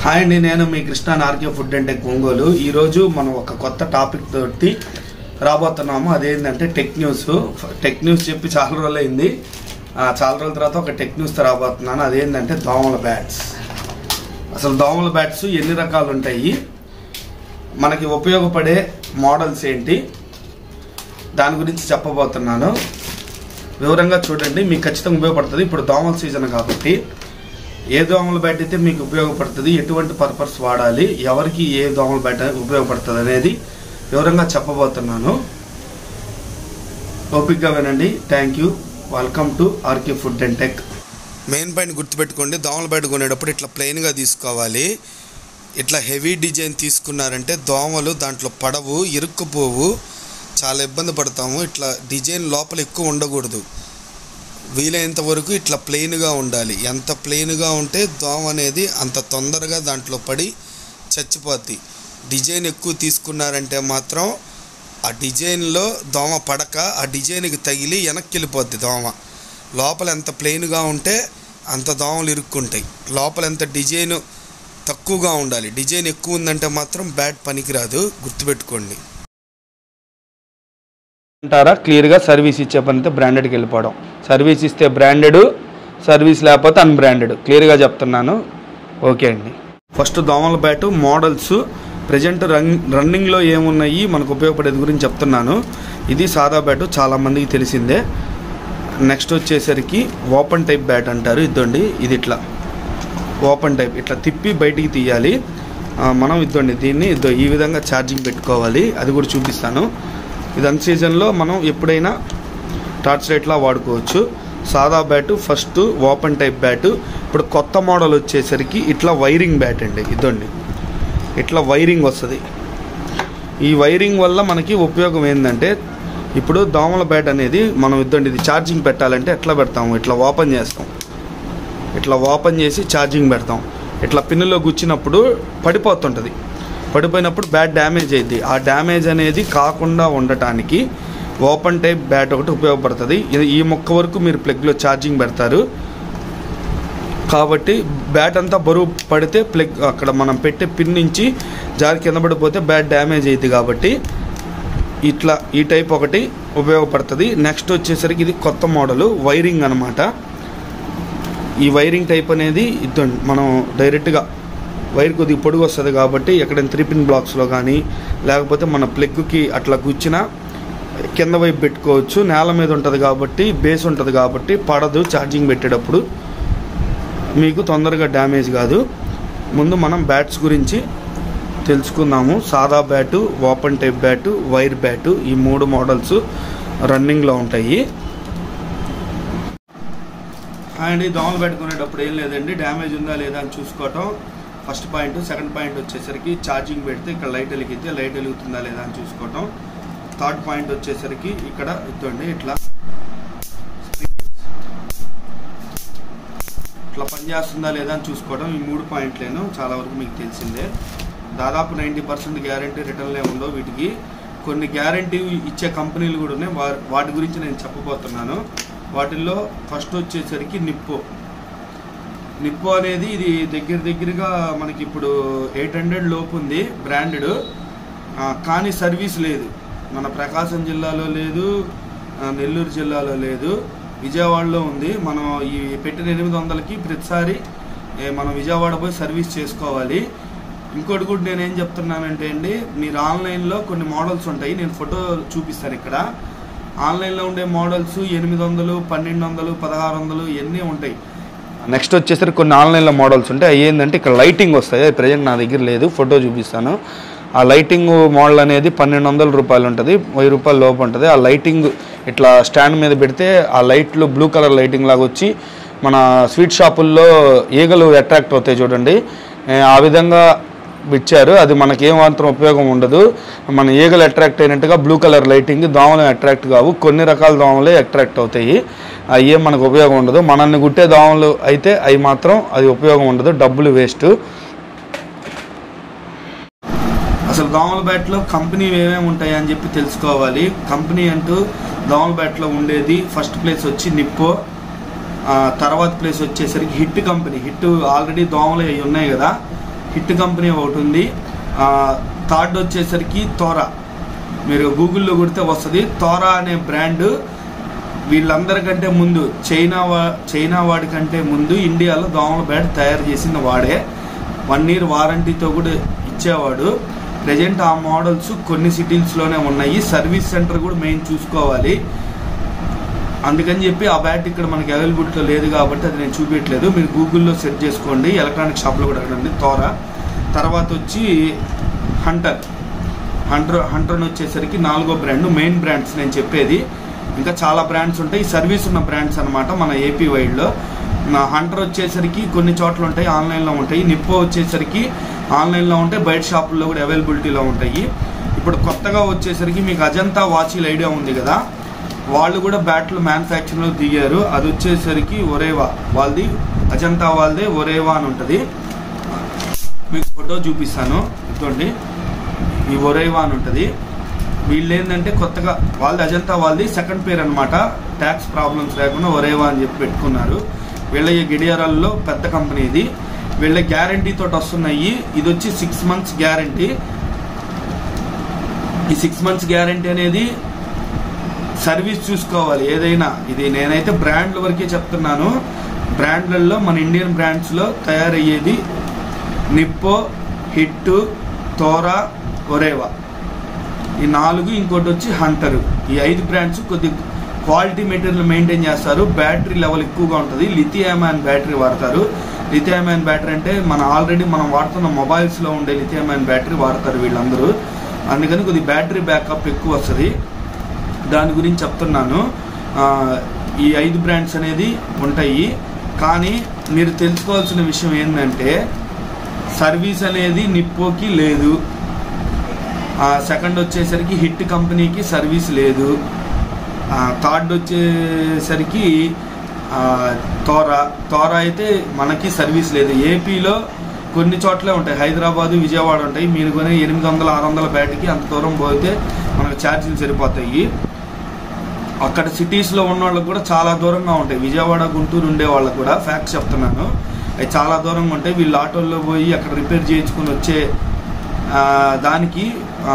hi అండి నేను మీ కృష్ణ నార్కే ఫుడ్ అండ్ టెక్ ఒంగోలు ఈరోజు మనం ఒక కొత్త టాపిక్ తోటి రాబోతున్నాము అదేంటంటే టెక్ న్యూస్ టెక్ న్యూస్ చెప్పి చాలా రోజులు అయింది ఆ, చాలా రోజుల తర్వాత ఒక టెక్ న్యూస్తో రాబోతున్నాను అదేంటంటే దోమల బ్యాట్స్ అసలు దోమల బ్యాట్స్ ఎన్ని రకాలు ఉంటాయి మనకి ఉపయోగపడే మోడల్స్ ఏంటి దాని గురించి చెప్పబోతున్నాను వివరంగా చూడండి మీకు ఖచ్చితంగా ఉపయోగపడుతుంది ఇప్పుడు దోమల సీజన్ కాబట్టి ఏ దోమల బ్యాట్ అయితే మీకు ఉపయోగపడుతుంది ఎటువంటి పర్పస్ వాడాలి ఎవరికి ఏ దోమల బ్యాట్ ఉపయోగపడుతుంది అనేది వివరంగా చెప్పబోతున్నాను ఓపిక్గా వినండి thank you welcome to RK food and tech main point గుర్తుపెట్టుకోండి దోమల బయట కొనేటప్పుడు ఇట్లా ప్లెయిన్గా తీసుకోవాలి ఇట్లా హెవీ డిజైన్ తీసుకున్నారంటే దోమలు దాంట్లో పడవు ఇరుక్కుపోవు చాలా ఇబ్బంది పడతాము ఇట్లా డిజైన్ లోపల ఎక్కువ ఉండకూడదు వీలైనంత వరకు ఇట్లా ప్లెయిన్గా ఉండాలి ఎంత ప్లెయిన్గా ఉంటే దోమ అనేది అంత తొందరగా దాంట్లో పడి చచ్చిపోద్ది డిజైన్ ఎక్కువ తీసుకున్నారంటే మాత్రం ఆ డిజైన్లో దోమ పడక ఆ డిజైన్కి తగిలి వెనక్కి వెళ్ళిపోద్ది దోమ లోపల ఎంత ప్లెయిన్గా ఉంటే అంత దోమలు ఇరుక్కుంటాయి లోపల ఎంత డిజైన్ తక్కువగా ఉండాలి డిజైన్ ఎక్కువ ఉందంటే మాత్రం బ్యాట్ పనికిరాదు గుర్తుపెట్టుకోండి అంటారా క్లియర్గా సర్వీస్ ఇచ్చే పని అయితే బ్రాండెడ్కి వెళ్ళిపోవడం సర్వీస్ ఇస్తే బ్రాండెడ్ సర్వీస్ లేకపోతే అన్బ్రాండెడ్ క్లియర్గా చెప్తున్నాను ఓకే అండి ఫస్ట్ దోమల బ్యాటు మోడల్స్ ప్రజెంట్ రన్ రన్నింగ్లో ఏమున్నాయి మనకు ఉపయోగపడేది గురించి చెప్తున్నాను ఇది సాదా బ్యాటు చాలామందికి తెలిసిందే నెక్స్ట్ వచ్చేసరికి ఓపెన్ టైప్ బ్యాట్ అంటారు ఇద్దండి ఇది ఇట్లా ఓపెన్ టైప్ ఇట్లా తిప్పి బయటికి తీయాలి ఆ, మనం ఇద్దండి దీన్ని ఇద్దో ఈ విధంగా ఛార్జింగ్ పెట్టుకోవాలి అది కూడా చూపిస్తాను ఇది అన్ సీజన్లో మనం ఎప్పుడైనా టార్చ్ లైట్లా వాడుకోవచ్చు సాదా bat first open type bat ఇప్పుడు కొత్త మోడల్ వచ్చేసరికి ఇట్లా వైరింగ్ బ్యాట్ అండి ఇదండి ఇట్లా వైరింగ్ వస్తుంది ఈ వైరింగ్ వల్ల మనకి ఉపయోగం ఏంటంటే ఇప్పుడు దోమల బ్యాట్ అనేది మనం ఇద్దండి ఇది ఛార్జింగ్ పెట్టాలంటే ఎట్లా పెడతాము ఇట్లా ఓపెన్ చేస్తాం ఇట్లా ఓపెన్ చేసి ఛార్జింగ్ పెడతాం ఇట్లా పిన్నులో గుచ్చినప్పుడు పడిపోతుంటుంది పడిపోయినప్పుడు బ్యాట్ డ్యామేజ్ అయింది ఆ డ్యామేజ్ అనేది కాకుండా ఉండటానికి ఓపెన్ టైప్ బ్యాట్ ఒకటి ఉపయోగపడుతుంది ఇది- ఈ మొక్క వరకు మీరు ప్లగ్లో ఛార్జింగ్ పెడతారు కాబట్టి బ్యాట్ అంతా బరువు పడితే ప్లగ్ అక్కడ మనం పెట్టే పిన్ నుంచి జారి కింద పడిపోతే బ్యాట్ డ్యామేజ్ అయింది కాబట్టి ఇట్లా ఈ టైప్ ఒకటి ఉపయోగపడుతుంది నెక్స్ట్ వచ్చేసరికి ఇది కొత్త మోడల్ వైరింగ్ అనమాట ఈ వైరింగ్ టైప్ అనేది ఇద్దండి మనం డైరెక్ట్గా వైర్ కొద్దిగా పొడుగు వస్తుంది కాబట్టి ఎక్కడైనా త్రీ పిన్ బ్లాక్స్లో కానీ లేకపోతే మన ప్లగ్కి అట్లా గుచ్చినా కింద వైపు పెట్టుకోవచ్చు నేల మీద ఉంటుంది కాబట్టి బేస్ ఉంటుంది కాబట్టి పడదు ఛార్జింగ్ పెట్టేటప్పుడు మీకు తొందరగా డ్యామేజ్ కాదు ముందు మనం బ్యాట్స్ గురించి తెలుసుకుందాము సాదా bat open type bat wire bat ఈ మూడు మోడల్స్ రన్నింగ్లో ఉంటాయి అండ్ దోమలు పెట్టుకునేటప్పుడు ఏం లేదండి డ్యామేజ్ ఉందా లేదా అని చూసుకోవటం ఫస్ట్ పాయింట్ సెకండ్ పాయింట్ వచ్చేసరికి ఛార్జింగ్ పెడితే ఇక్కడ లైట్ వెలిగితే లైట్ వెలుగుతుందా లేదా అని చూసుకోవటం థర్డ్ పాయింట్ వచ్చేసరికి ఇక్కడ ఇద్దండి ఇట్లా ఇట్లా పనిచేస్తుందా లేదా అని చూసుకోవడం ఈ మూడు పాయింట్లేను చాలా వరకు మీకు తెలిసిందే దాదాపు నైంటీ పర్సెంట్ గ్యారంటీ రిటర్న్లే ఉండవు వీటికి కొన్ని గ్యారంటీ ఇచ్చే కంపెనీలు కూడా ఉన్నాయి వా- వాటి గురించి నేను చెప్పబోతున్నాను వాటిల్లో ఫస్ట్ వచ్చేసరికి నిప్పో నిప్పో అనేది ఇది దగ్గర దగ్గరగా మనకి ఇప్పుడు ఎయిట్ హండ్రెడ్ లోపు ఉంది బ్రాండెడ్ కానీ సర్వీస్ లేదు మన ప్రకాశం జిల్లాలో లేదు ఆ, నెల్లూరు జిల్లాలో లేదు విజయవాడలో ఉంది మనం ఈ పెట్టిన ఎనిమిది వందలకి ప్రతిసారి ఏ, మనం విజయవాడ పోయి సర్వీస్ చేసుకోవాలి ఇంకోటి కూడా నేను ఏం చెప్తున్నానంటే అండి మీరు ఆన్లైన్లో కొన్ని మోడల్స్ ఉంటాయి నేను ఫోటో చూపిస్తాను ఇక్కడ ఆన్లైన్లో ఉండే మోడల్స్ ఎనిమిది వందలు పన్నెండు వందలు పదహారు వందలు ఇవన్నీ ఉంటాయి నెక్స్ట్ వచ్చేసరికి కొన్ని ఆన్లైన్లో మోడల్స్ ఉంటాయి అవి ఏంటంటే ఇక్కడ లైటింగ్ వస్తాయి అది ప్రజెంట్ నా దగ్గర లేదు ఫోటో చూపిస్తాను ఆ లైటింగ్ మోడల్ అనేది పన్నెండు వందల రూపాయలు ఉంటుంది వెయ్యి రూపాయల లోపు ఉంటుంది ఆ లైటింగ్ ఇట్లా స్టాండ్ మీద పెడితే ఆ లైట్లు బ్లూ కలర్ లైటింగ్ లాగా వచ్చి మన స్వీట్ షాపుల్లో ఈగలు అట్రాక్ట్ అవుతాయి చూడండి ఏ, ఆ విధంగా ఇచ్చారు అది మనకి ఏమాత్రం ఉపయోగం ఉండదు మన ఈగలు అట్రాక్ట్ అయినట్టుగా బ్లూ కలర్ లైటింగ్ దోమలు అట్రాక్ట్ కావు కొన్ని రకాల దోమలే అట్రాక్ట్ అవుతాయి అవి ఏం మనకు ఉపయోగం ఉండదు మనల్ని గుట్టే దోమలు అయితే అవి మాత్రం అది ఉపయోగం ఉండదు డబ్బులు వేస్ట్ అసలు దోమల బ్యాట్లో కంపెనీ ఏమేమి ఉంటాయి అని చెప్పి తెలుసుకోవాలి కంపెనీ అంటూ దోమల బ్యాట్లో ఉండేది ఫస్ట్ ప్లేస్ వచ్చి నిప్పో ఆ, తర్వాత ప్లేస్ వచ్చేసరికి హిట్ కంపెనీ హిట్ ఆల్రెడీ దోమలు అవి ఉన్నాయి కదా హిట్ కంపెనీ ఒకటి ఉంది ఆ, థర్డ్ వచ్చేసరికి తోరా మీరు గూగుల్లో కొడితే వస్తుంది తోరా అనే బ్రాండ్ వీళ్ళందరికంటే ముందు చైనా వా చైనా వాడి కంటే ముందు ఇండియాలో దోమల బ్యాట్ తయారు చేసిన వాడే వన్ ఇయర్ వారంటీతో కూడా ఇచ్చేవాడు ప్రజెంట్ ఆ మోడల్స్ కొన్ని సిటీస్లోనే ఉన్నాయి సర్వీస్ సెంటర్ కూడా మెయిన్ చూసుకోవాలి అందుకని చెప్పి ఆ బ్యాట్ ఇక్కడ మనకి అవైలబిలిటీలో లేదు కాబట్టి అది నేను చూపించట్లేదు మీరు గూగుల్లో సెర్చ్ చేసుకోండి ఎలక్ట్రానిక్ షాప్లో కూడా అక్కడ ఉంది తోరా తర్వాత వచ్చి హంటర్ హంటర్ హంటర్ వచ్చేసరికి నాలుగో బ్రాండ్ మెయిన్ బ్రాండ్స్ నేను చెప్పేది ఇంకా చాలా బ్రాండ్స్ ఉంటాయి సర్వీస్ ఉన్న బ్రాండ్స్ అన్నమాట మన ఏపీ వైడ్లో నా హంటర్ వచ్చేసరికి కొన్ని చోట్ల ఉంటాయి ఆన్లైన్లో ఉంటాయి నిప్పో వచ్చేసరికి ఆన్లైన్లో ఉంటాయి బయట షాపుల్లో కూడా అవైలబిలిటీలో ఉంటాయి ఇప్పుడు కొత్తగా వచ్చేసరికి మీకు అజంతా వాచీలు ఐడియా ఉంది కదా వాళ్ళు కూడా బ్యాట్లు మ్యానుఫ్యాక్చరింగ్లో దిగారు అది వచ్చేసరికి ఒరేవా వాళ్ళది అజంతా వాళ్ళదే ఒరేవా అని ఉంటుంది మీకు ఫోటో చూపిస్తాను ఇదిగోండి ఈ ఒరేవా అని ఉంటుంది వీళ్ళు ఏంటంటే కొత్తగా వాళ్ళది అజంతా వాళ్ళది సెకండ్ పేరు అనమాట ట్యాక్స్ ప్రాబ్లమ్స్ లేకుండా ఒరేవా అని చెప్పి పెట్టుకున్నారు వీళ్ళ ఈ గిడియారాల్లో పెద్ద కంపెనీ ఇది వీళ్ళ గ్యారంటీ తోటి వస్తున్నాయి ఇది వచ్చి సిక్స్ మంత్స్ గ్యారంటీ ఈ సిక్స్ మంత్స్ గ్యారంటీ అనేది సర్వీస్ చూసుకోవాలి ఏదైనా ఇది నేనైతే బ్రాండ్ల వరకే చెప్తున్నాను బ్రాండ్లలో మన ఇండియన్ బ్రాండ్స్లో తయారయ్యేది నిప్పో హిట్ తోరా ఒరేవా ఈ నాలుగు ఇంకోటి వచ్చి హంటరు ఈ ఐదు బ్రాండ్స్ కొద్ది క్వాలిటీ మెటీరియల్ మెయింటైన్ చేస్తారు బ్యాటరీ లెవెల్ ఎక్కువగా ఉంటుంది లిథియామాన్ బ్యాటరీ వాడతారు లిథియామాన్ బ్యాటరీ అంటే మన ఆల్రెడీ మనం వాడుతున్న మొబైల్స్లో ఉండే లిథియామాన్ బ్యాటరీ వాడతారు వీళ్ళందరూ అందుకని కొద్ది బ్యాటరీ బ్యాకప్ ఎక్కువ వస్తుంది దాని గురించి చెప్తున్నాను ఆ, ఈ ఐదు బ్రాండ్స్ అనేది ఉంటాయి కానీ మీరు తెలుసుకోవాల్సిన విషయం ఏంటంటే సర్వీస్ అనేది నిప్పోకి లేదు సెకండ్ వచ్చేసరికి హిట్ కంపెనీకి సర్వీస్ లేదు థర్డ్ వచ్చేసరికి ఆ, తోరా తోరా అయితే మనకి సర్వీస్ లేదు ఏపీలో కొన్ని చోట్లే ఉంటాయి హైదరాబాదు విజయవాడ ఉంటాయి మీరు కొనే ఎనిమిది వందల ఆరు వందల బ్యాట్కి అంత దూరం పోతే మనకు ఛార్జీలు సరిపోతాయి అక్కడ సిటీస్లో ఉన్న వాళ్ళకి కూడా చాలా దూరంగా ఉంటాయి విజయవాడ గుంటూరు ఉండే వాళ్ళకి కూడా ఫ్యాక్ట్ చెప్తున్నాను అవి చాలా దూరంగా ఉంటాయి వీళ్ళు ఆటోల్లో పోయి అక్కడ రిపేర్ చేయించుకుని వచ్చే ఆ, దానికి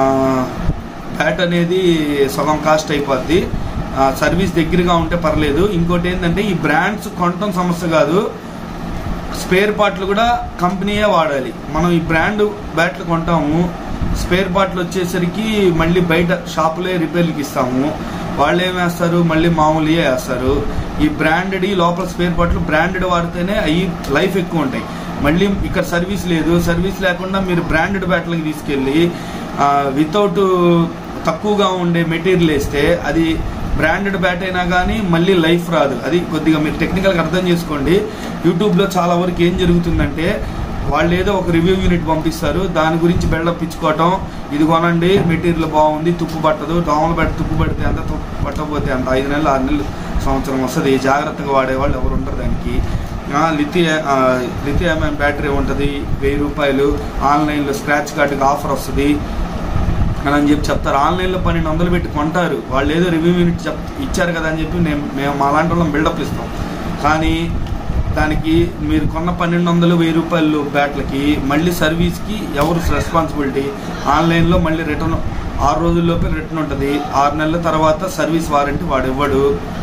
బ్యాట్ అనేది సగం కాస్ట్ అయిపోద్ది ఆ, సర్వీస్ దగ్గరగా ఉంటే పర్లేదు ఇంకోటి ఏంటంటే ఈ బ్రాండ్స్ కొనటం సమస్య కాదు స్పేర్ పార్ట్లు కూడా కంపెనీయే వాడాలి మనం ఈ బ్రాండ్ బ్యాట్లు కొంటాము స్పేర్ పార్ట్లు వచ్చేసరికి మళ్ళీ బయట షాపులే రిపేర్లకి ఇస్తాము వాళ్ళు ఏం వేస్తారు మళ్ళీ మామూలుగా వేస్తారు ఈ బ్రాండెడ్ లోపల స్పేర్ పార్ట్లు బ్రాండెడ్ వాడితేనే అవి లైఫ్ ఎక్కువ ఉంటాయి మళ్ళీ ఇక్కడ సర్వీస్ లేదు సర్వీస్ లేకుండా మీరు బ్రాండెడ్ బ్యాట్లకి తీసుకెళ్ళి వితౌట్ తక్కువగా ఉండే మెటీరియల్ వేస్తే అది బ్రాండెడ్ బ్యాట్ అయినా కానీ మళ్ళీ లైఫ్ రాదు అది కొద్దిగా మీరు టెక్నికల్గా అర్థం చేసుకోండి యూట్యూబ్లో చాలా వరకు ఏం జరుగుతుందంటే వాళ్ళు ఏదో ఒక రివ్యూ యూనిట్ పంపిస్తారు దాని గురించి బిల్డప్ ఇచ్చుకోవటం ఇది కొనండి మెటీరియల్ బాగుంది తుప్పు పట్టదు దోమలు పెట్టి తుప్పు పడితే ఎంత తుప్పు పట్టకపోతే అంత ఐదు నెలలు ఆరు నెలలు సంవత్సరం వస్తుంది జాగ్రత్తగా వాడేవాళ్ళు ఎవరు ఉంటారు దానికి లిథియా లిథియం బ్యాటరీ ఉంటుంది వెయ్యి రూపాయలు ఆన్లైన్లో స్క్రాచ్ కార్డుకి ఆఫర్ వస్తుంది అని అని చెప్పి చెప్తారు ఆన్లైన్లో పన్నెండు వందలు పెట్టి కొంటారు వాళ్ళు ఏదో రివ్యూ యూనిట్ చెప్ ఇచ్చారు కదా అని చెప్పి నేను మేము మా లాంటి వాళ్ళం బిల్డప్ ఇస్తాం కానీ దానికి మీరు కొన్న పన్నెండు వందలు వెయ్యి రూపాయలు బ్యాట్లకి మళ్ళీ సర్వీస్కి ఎవరు రెస్పాన్సిబిలిటీ ఆన్లైన్లో మళ్ళీ రిటర్న్ ఆరు రోజుల్లోపే రిటర్న్ ఉంటుంది ఆరు నెలల తర్వాత సర్వీస్ వారంటీ వాడు ఇవ్వడు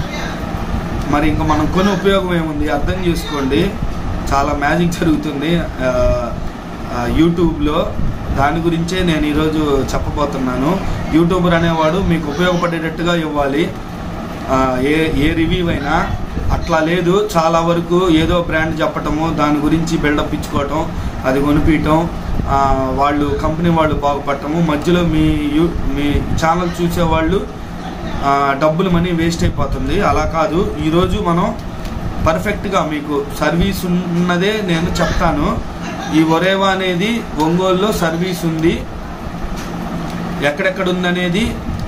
మరి ఇంకా మనం కొని ఉపయోగం ఏముంది అర్థం చేసుకోండి చాలా మ్యాజిక్ జరుగుతుంది ఆ, ఆ, యూట్యూబ్లో దాని గురించే నేను ఈరోజు చెప్పబోతున్నాను యూట్యూబర్ అనేవాడు మీకు ఉపయోగపడేటట్టుగా ఇవ్వాలి ఆ, ఏ ఏ రివ్యూ అయినా అట్లా లేదు చాలా వరకు ఏదో బ్రాండ్ చెప్పటము దాని గురించి బిల్డప్ ఇచ్చుకోవటం అది కొనిపించటం ఆ, వాళ్ళు కంపెనీ వాళ్ళు బాగుపడటము మధ్యలో మీ యూ మీ ఛానల్ చూసేవాళ్ళు ఆ, డబ్బులు మనీ వేస్ట్ అయిపోతుంది అలా కాదు ఈరోజు మనం పర్ఫెక్ట్గా మీకు సర్వీస్ ఉన్నదే నేను చెప్తాను ఈ ఒరేవా అనేది ఒంగోలులో సర్వీస్ ఉంది ఎక్కడెక్కడ ఉందనేది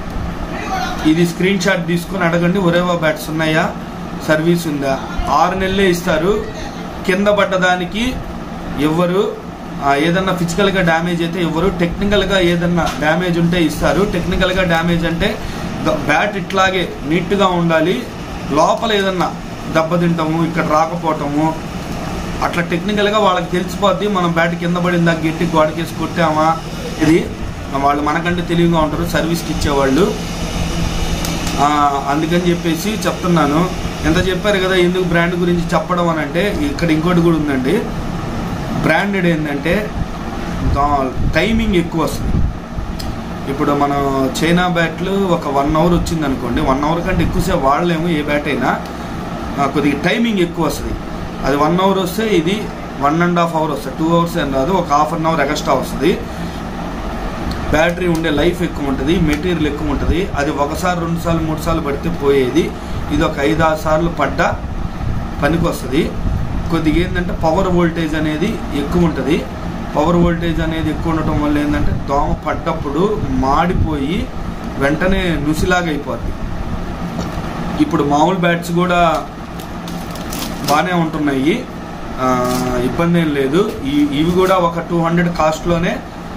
ఇది స్క్రీన్ షాట్ తీసుకుని అడగండి ఒరేవా బ్యాట్స్ ఉన్నాయా సర్వీస్ ఉందా ఆరు నెలలే ఇస్తారు కింద పడ్డదానికి ఎవ్వరు ఆ, ఏదన్నా ఫిజికల్గా డ్యామేజ్ అయితే ఇవ్వరు టెక్నికల్గా ఏదన్నా డ్యామేజ్ ఉంటే ఇస్తారు టెక్నికల్గా డ్యామేజ్ అంటే గ- బ్యాట్ ఇట్లాగే నీట్గా ఉండాలి లోపల ఏదన్నా దెబ్బతింటాము ఇక్కడ రాకపోవటము అట్లా టెక్నికల్గా వాళ్ళకి తెలిసిపోద్ది మనం బ్యాట్ కింద పడిందా గట్టి గోడకేసి కొట్టామా ఇది వాళ్ళు మనకంటే తెలివిగా ఉంటారు సర్వీస్కి ఇచ్చేవాళ్ళు ఆ, అందుకని చెప్పేసి చెప్తున్నాను ఎంత చెప్పారు కదా ఎందుకు బ్రాండ్ గురించి చెప్పడం అని అంటే ఇక్కడ ఇంకోటి కూడా ఉందండి బ్రాండెడ్ ఏంటంటే దా- టైమింగ్ ఎక్కువ వస్తుంది ఇప్పుడు మనం చైనా బ్యాట్లు ఒక వన్ అవర్ వచ్చింది అనుకోండి వన్ అవర్ కంటే ఎక్కువసేపు వాడలేము ఏ బ్యాట్ అయినా ఆ, కొద్దిగా టైమింగ్ ఎక్కువ వస్తుంది అది వన్ అవర్ వస్తే ఇది వన్ అండ్ హాఫ్ అవర్ వస్తుంది టూ అవర్స్ ఏం రాదు ఒక హాఫ్ అన్ అవర్ ఎక్స్ట్రా వస్తుంది బ్యాటరీ ఉండే లైఫ్ ఎక్కువ ఉంటుంది మెటీరియల్ ఎక్కువ ఉంటుంది అది ఒకసారి రెండు సార్లు మూడు సార్లు పడితే పోయేది ఇది ఒక ఐదు ఆరు సార్లు పడ్డా పనికి వస్తుంది కొద్దిగా ఏంటంటే పవర్ వోల్టేజ్ అనేది ఎక్కువ ఉంటుంది పవర్ వోల్టేజ్ అనేది ఎక్కువ ఉండటం వల్ల ఏంటంటే దోమ పడ్డప్పుడు మాడిపోయి వెంటనే నుసిలాగా అయిపోద్ది ఇప్పుడు మామూలు బ్యాట్స్ కూడా బాగానే ఉంటున్నాయి ఆ, ఇబ్బంది ఏం లేదు ఈ- ఇవి కూడా ఒక టూ హండ్రెడ్ కాస్ట్లోనే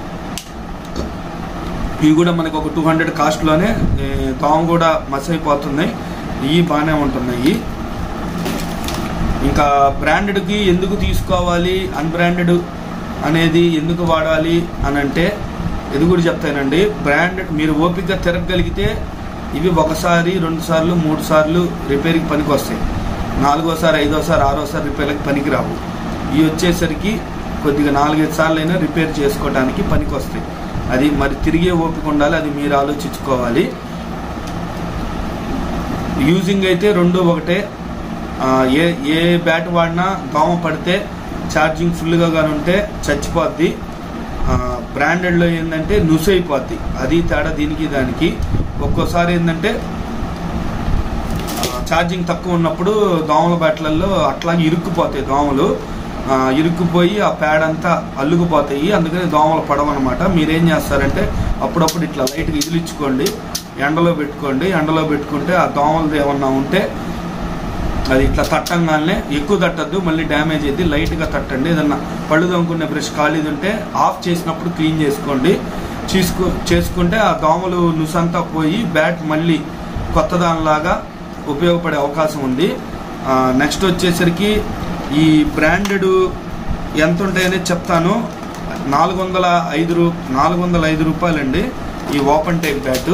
ఇవి కూడా మనకి ఒక టూ హండ్రెడ్ కాస్ట్లోనే ఏ, దోమ కూడా మస్ అయిపోతున్నాయి ఇవి బాగానే ఉంటున్నాయి ఇంకా బ్రాండెడ్కి ఎందుకు తీసుకోవాలి అన్బ్రాండెడ్ అనేది ఎందుకు వాడాలి అని అంటే ఇది కూడా చెప్తానండి బ్రాండెడ్ మీరు ఓపికగా తిరగగలిగితే ఇవి ఒకసారి రెండు సార్లు మూడు సార్లు రిపేర్కి పనికి వస్తాయి నాలుగోసారి ఐదోసారి ఆరోసారి రిపేర్కి పనికి రావు ఇవి వచ్చేసరికి కొద్దిగా నాలుగైదు సార్లు అయినా రిపేర్ చేసుకోవడానికి పనికి వస్తాయి అది మరి తిరిగే ఓపిక ఉండాలి అది మీరు ఆలోచించుకోవాలి యూజింగ్ అయితే రెండు ఒకటే ఆ, ఏ ఏ బ్యాట్ వాడినా దోమ పడితే ఛార్జింగ్ ఫుల్గా కానీ ఉంటే చచ్చిపోద్ది ఆ, బ్రాండెడ్లో ఏంటంటే నుసు అయిపోద్ది అది తేడా దీనికి దానికి ఒక్కోసారి ఏంటంటే ఆ, ఛార్జింగ్ తక్కువ ఉన్నప్పుడు దోమల బ్యాట్లలో అట్లాగే ఇరుక్కుపోతాయి దోమలు ఆ, ఇరుక్కుపోయి ఆ ప్యాడ్ అంతా అల్లుకుపోతాయి అందుకని దోమలు పడవన్నమాట మీరేం చేస్తారంటే అప్పుడప్పుడు ఇట్లా లైట్గా ఇదిలిచ్చుకోండి ఎండలో పెట్టుకోండి ఎండలో పెట్టుకుంటే ఆ దోమలది ఏమన్నా ఉంటే అది ఇట్లా తట్టంగానే ఎక్కువ తట్టద్దు మళ్ళీ డ్యామేజ్ అయింది లైట్గా తట్టండి ఏదన్నా పళ్ళు తోముకునే బ్రష్ ఖాళీది ఉంటే ఆఫ్ చేసినప్పుడు క్లీన్ చేసుకోండి చేసుకు చేసుకుంటే ఆ దోమలు నుసంతా పోయి బ్యాట్ మళ్ళీ కొత్త దానిలాగా ఉపయోగపడే అవకాశం ఉంది నెక్స్ట్ వచ్చేసరికి ఈ బ్రాండెడ్ ఎంత ఉంటాయనేది చెప్తాను నాలుగు వందల ఐదు రూ నాలుగు వందల ఐదు రూపాయలండి ఈ open type bat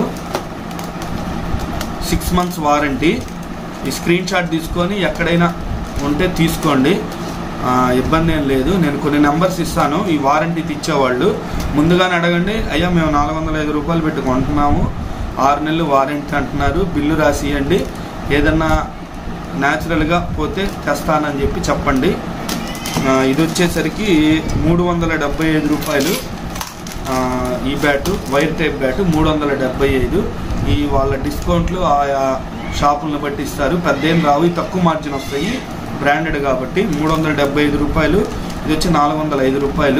six months warranty ఈ స్క్రీన్ షాట్ తీసుకొని ఎక్కడైనా ఉంటే తీసుకోండి ఆ, ఇబ్బంది ఏం లేదు నేను కొన్ని నెంబర్స్ ఇస్తాను ఈ వారంటీ ఇచ్చేవాళ్ళు ముందుగానే అడగండి అయ్యా మేము నాలుగు వందల ఐదు రూపాయలు పెట్టి కొంటున్నాము ఆరు నెలలు వారంటీ అంటున్నారు బిల్లు రాసి ఇవ్వండి ఏదన్నా న్యాచురల్గా పోతే తెస్తానని చెప్పి చెప్పండి ఆ, ఇది వచ్చేసరికి మూడు వందల డెబ్బై ఐదు రూపాయలు ఆ, ఈ బ్యాటు వైర్ టైప్ బ్యాటు మూడు వందల డెబ్బై ఐదు ఈ వాళ్ళ డిస్కౌంట్లు ఆయా షాపులను బట్టి ఇస్తారు పెద్దేం రావు ఇవి తక్కువ మార్జిన్ వస్తాయి బ్రాండెడ్ కాబట్టి మూడు వందల డెబ్బై ఐదు రూపాయలు ఇది వచ్చి నాలుగు వందల ఐదు రూపాయలు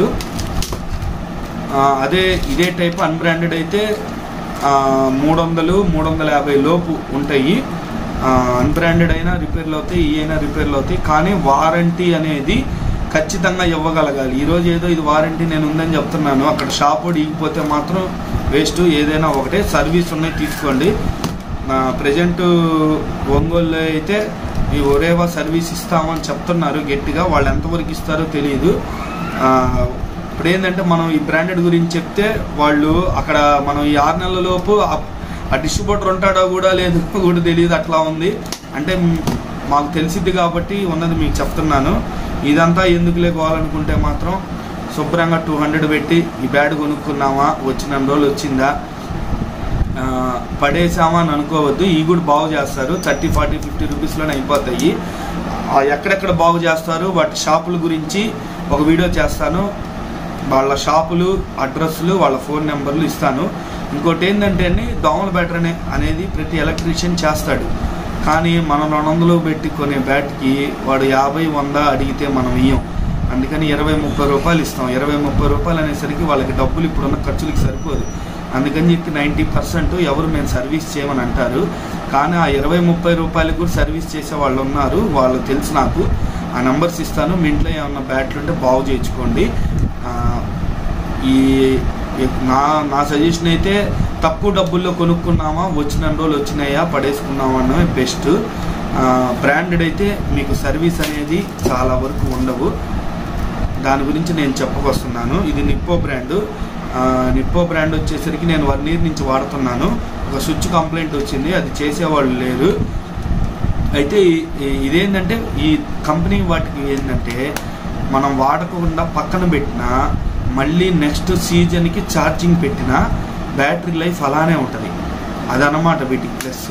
ఆ, అదే ఇదే టైప్ అన్బ్రాండెడ్ అయితే ఆ, మూడు వందలు మూడు వందల యాభై లోపు ఉంటాయి అన్బ్రాండెడ్ అయినా రిపేర్లు అవుతాయి ఈ అయినా రిపేర్లు అవుతాయి కానీ వారంటీ అనేది ఖచ్చితంగా ఇవ్వగలగాలి ఈరోజు ఏదో ఇది వారంటీ నేను ఉందని చెప్తున్నాను అక్కడ షాప్ ఇగిపోతే మాత్రం వేస్ట్ ఏదైనా ఒకటే సర్వీస్ ఉన్నాయి తీసుకోండి ప్రజెంట్ ఒంగోలులో అయితే ఈ ఒరేవా సర్వీస్ ఇస్తామని చెప్తున్నారు గట్టిగా వాళ్ళు ఎంతవరకు ఇస్తారో తెలియదు ఆ, ఇప్పుడు ఏంటంటే మనం ఈ బ్రాండెడ్ గురించి చెప్తే వాళ్ళు అక్కడ మనం ఈ ఆరు నెలల లోపు ఆ- ఆ డిస్ట్రిబ్యూటర్ ఉంటాడో కూడా లేదు కూడా తెలియదు అట్లా ఉంది అంటే మ్, మాకు తెలిసిద్ది కాబట్టి ఉన్నది మీకు చెప్తున్నాను ఇదంతా ఎందుకు లేకోవాలనుకుంటే మాత్రం శుభ్రంగా టూ హండ్రెడ్ పెట్టి ఈ బ్యాడ్ కొనుక్కున్నామా వచ్చిన రోజులు వచ్చిందా ఆ, పడేసామా అని అనుకోవద్దు ఈ కూడా బాగు చేస్తారు థర్టీ ఫార్టీ ఫిఫ్టీ రూపీస్లోనే అయిపోతాయి ఆ, ఎక్కడెక్కడ బాగు చేస్తారు వాటి షాపుల గురించి ఒక వీడియో చేస్తాను వాళ్ళ షాపులు అడ్రస్లు వాళ్ళ ఫోన్ నెంబర్లు ఇస్తాను ఇంకోటి ఏంటంటే అండి దోమల బ్యాటర్ అనే అనేది ప్రతి ఎలక్ట్రీషియన్ చేస్తాడు కానీ మనం రెండు వందలు పెట్టి కొనే బ్యాట్కి వాడు యాభై వంద అడిగితే మనం ఇయ్యం అందుకని ఇరవై ముప్పై రూపాయలు ఇస్తాం ఇరవై ముప్పై రూపాయలు అనేసరికి వాళ్ళకి డబ్బులు ఇప్పుడున్న ఖర్చులకి సరిపోదు అందుకని చెప్పి నైంటీ పర్సెంట్ ఎవరు మేము సర్వీస్ చేయమని అంటారు కానీ ఆ ఇరవై ముప్పై రూపాయలకు కూడా సర్వీస్ చేసే వాళ్ళు ఉన్నారు వాళ్ళు తెలుసు నాకు ఆ నెంబర్స్ ఇస్తాను మీ ఇంట్లో ఏమన్నా బ్యాట్లు ఉంటే బాగు చేయించుకోండి ఆ, ఈ ఈ- నా నా సజెషన్ అయితే తక్కువ డబ్బుల్లో కొనుక్కున్నామా వచ్చిన రోజులు వచ్చినాయా పడేసుకున్నామా అన్నమే బెస్ట్ బ్రాండెడ్ అయితే మీకు సర్వీస్ అనేది చాలా వరకు ఉండవు దాని గురించి నేను చెప్పకొస్తున్నాను ఇది నిప్పో బ్రాండ్ ఆ, నిప్పో బ్రాండ్ వచ్చేసరికి నేను వన్ ఇయర్ నుంచి వాడుతున్నాను ఒక స్విచ్ కంప్లైంట్ వచ్చింది అది చేసేవాళ్ళు లేరు అయితే ఈ- ఈ- ఇదేంటంటే ఈ కంపెనీ వాటికి ఏంటంటే మనం వాడకుండా పక్కన పెట్టినా మళ్ళీ నెక్స్ట్ సీజన్కి ఛార్జింగ్ పెట్టినా బ్యాటరీ లైఫ్ అలానే ఉంటుంది అదనమాట వీటికి ప్లస్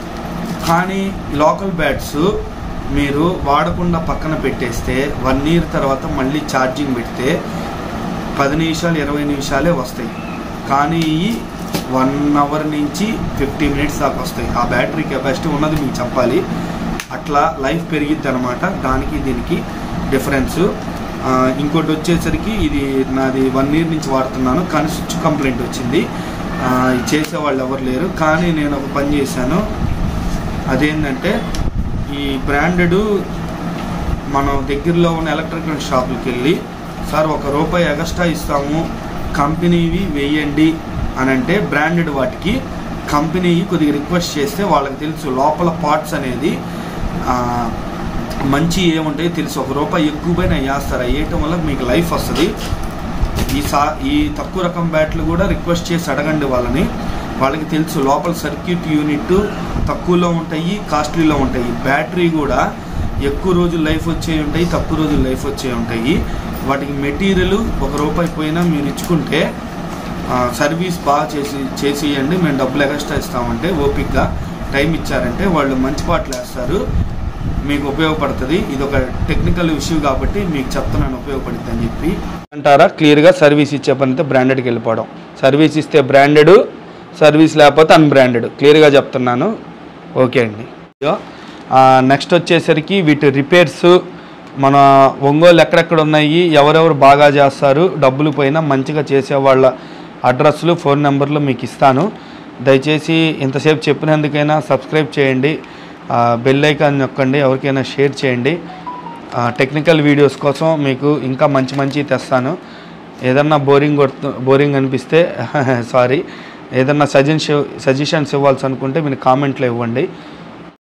కానీ లోకల్ బ్యాట్స్ మీరు వాడకుండా పక్కన పెట్టేస్తే వన్ ఇయర్ తర్వాత మళ్ళీ ఛార్జింగ్ పెడితే పది నిమిషాలు ఇరవై నిమిషాలే వస్తాయి కానీ ఈ వన్ అవర్ నుంచి ఫిఫ్టీ మినిట్స్ దాకా వస్తాయి ఆ బ్యాటరీ కెపాసిటీ ఉన్నది మీకు చెప్పాలి అట్లా లైఫ్ పెరిగిద్ది అనమాట దానికి దీనికి డిఫరెన్స్ ఆ, ఇంకోటి వచ్చేసరికి ఇది నాది వన్ ఇయర్ నుంచి వాడుతున్నాను కానీ స్విచ్ కంప్లైంట్ వచ్చింది ఆ, ఇది చేసే వాళ్ళు ఎవరు లేరు కానీ నేను ఒక పని చేశాను అదేంటంటే ఈ బ్రాండెడ్ మనం దగ్గరలో ఉన్న ఎలక్ట్రికల్ షాపులకి వెళ్ళి సార్ ఒక రూపాయి ఎగస్ట్రా ఇస్తాము కంపెనీవి వేయండి అని అంటే బ్రాండెడ్ వాటికి కంపెనీ కొద్దిగా రిక్వెస్ట్ చేస్తే వాళ్ళకి తెలుసు లోపల పార్ట్స్ అనేది ఆ, మంచి ఏముంటాయో తెలుసు ఒక రూపాయి ఎక్కువ పైన వేస్తారు అవి వేయటం వల్ల మీకు లైఫ్ వస్తుంది ఈ సా ఈ తక్కువ రకం బ్యాట్లు కూడా రిక్వెస్ట్ చేసి అడగండి వాళ్ళని వాళ్ళకి తెలుసు లోపల సర్క్యూట్ యూనిట్ తక్కువలో ఉంటాయి కాస్ట్లీలో ఉంటాయి బ్యాటరీ కూడా ఎక్కువ రోజులు లైఫ్ వచ్చే ఉంటాయి తక్కువ రోజులు లైఫ్ వచ్చే ఉంటాయి వాటికి మెటీరియల్ ఒక రూపాయి పోయినా మీరు ఇచ్చుకుంటే ఆ, సర్వీస్ బాగా చేసి చేసేయండి మేము డబ్బులు ఎక్స్ట్రా ఇస్తామంటే ఓపిక్గా టైం ఇచ్చారంటే వాళ్ళు మంచి పాటలు వేస్తారు మీకు ఉపయోగపడుతుంది ఇది ఒక టెక్నికల్ ఇష్యూ కాబట్టి మీకు చెప్తున్నాను ఉపయోగపడుతుంది అని చెప్పి అంటారా క్లియర్గా సర్వీస్ ఇచ్చే పని అయితే బ్రాండెడ్కి వెళ్ళిపోవడం సర్వీస్ ఇస్తే బ్రాండెడ్ సర్వీస్ లేకపోతే అన్బ్రాండెడ్ క్లియర్గా చెప్తున్నాను ఓకే అండి నెక్స్ట్ వచ్చేసరికి వీటి రిపేర్స్ మన ఒంగోలు ఎక్కడెక్కడ ఉన్నాయి ఎవరెవరు బాగా చేస్తారు డబ్బులు పోయినా మంచిగా చేసే వాళ్ళ అడ్రస్లు ఫోన్ నెంబర్లు మీకు ఇస్తాను దయచేసి ఇంతసేపు చెప్పినందుకైనా సబ్స్క్రైబ్ చేయండి ఆ, బెల్ ఐకాన్ నొక్కండి ఎవరికైనా షేర్ చేయండి ఆ, టెక్నికల్ వీడియోస్ కోసం మీకు ఇంకా మంచి మంచి తెస్తాను ఏదన్నా బోరింగ్ కొడుతు బోరింగ్ అనిపిస్తే సారీ ఏదన్నా సజెషన్ సజెషన్స్ ఇవ్వాల్సి అనుకుంటే మీరు కామెంట్లో ఇవ్వండి